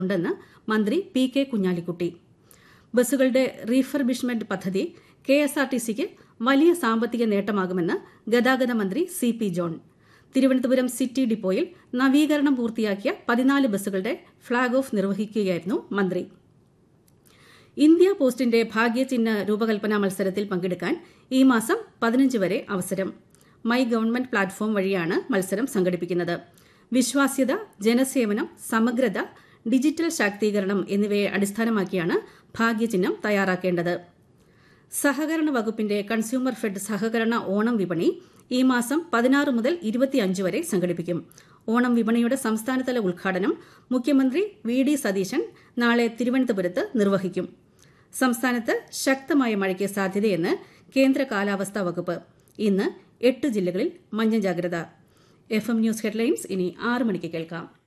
ഉണ്ടെന്ന് മന്ത്രി P K Kunhalikutty ബസ്സുകളുടെ റീഫർബിഷ്മെന്റ് പദ്ധതി കെ എസ് ആർ ടി സിക്ക് വലിയ സാമ്പത്തിക നേട്ടമാകുമെന്ന് ഗതാഗത മന്ത്രി C P John Thiruvananthapuram city ഡിപ്പോയിൽ നവീകരണം പൂർത്തിയാക്കിയ പതിനാല് ബസ്സുകളുടെ ഫ്ളാഗ് ഓഫ് നിർവഹിക്കുകയായിരുന്നു മന്ത്രി ഇന്ത്യ പോസ്റ്റിന്റെ ഭാഗ്യചിഹ്ന രൂപകൽപ്പന മത്സരത്തിൽ പങ്കെടുക്കാൻ ഈ മാസം പതിനഞ്ച് വരെ അവസരം മൈ ഗവൺമെന്റ് പ്ലാറ്റ്ഫോം വഴിയാണ് മത്സരം സംഘടിപ്പിക്കുന്നത് വിശ്വാസ്യത ജനസേവനം സമഗ്രത ഡിജിറ്റൽ ശാക്തീകരണം എന്നിവയെ അടിസ്ഥാനമാക്കിയാണ് ഭാഗ്യചിഹ്നം തയ്യാറാക്കേണ്ടത് സഹകരണ വകുപ്പിന്റെ കൺസ്യൂമർ ഫെഡ് സഹകരണ ഓണം വിപണി ഈ മാസം പതിനാറ് മുതൽ ഇരുപത്തിയഞ്ച് വരെ സംഘടിപ്പിക്കും ഓണം വിപണിയുടെ സംസ്ഥാനതല ഉദ്ഘാടനം മുഖ്യമന്ത്രി വി ഡി സതീശൻ നാളെ തിരുവനന്തപുരത്ത് നിർവഹിക്കും സംസ്ഥാനത്ത് ശക്തമായ മഴയ്ക്ക് സാധ്യതയെന്ന് കേന്ദ്ര കാലാവസ്ഥാ വകുപ്പ് ഇന്ന് എട്ട് ജില്ലകളിൽ മഞ്ഞ ജാഗ്രത എഫ് എം ന്യൂസ് ഹെഡ്ലൈൻസ് ഇനി ആറ് മണിക്ക് കേൾക്കാം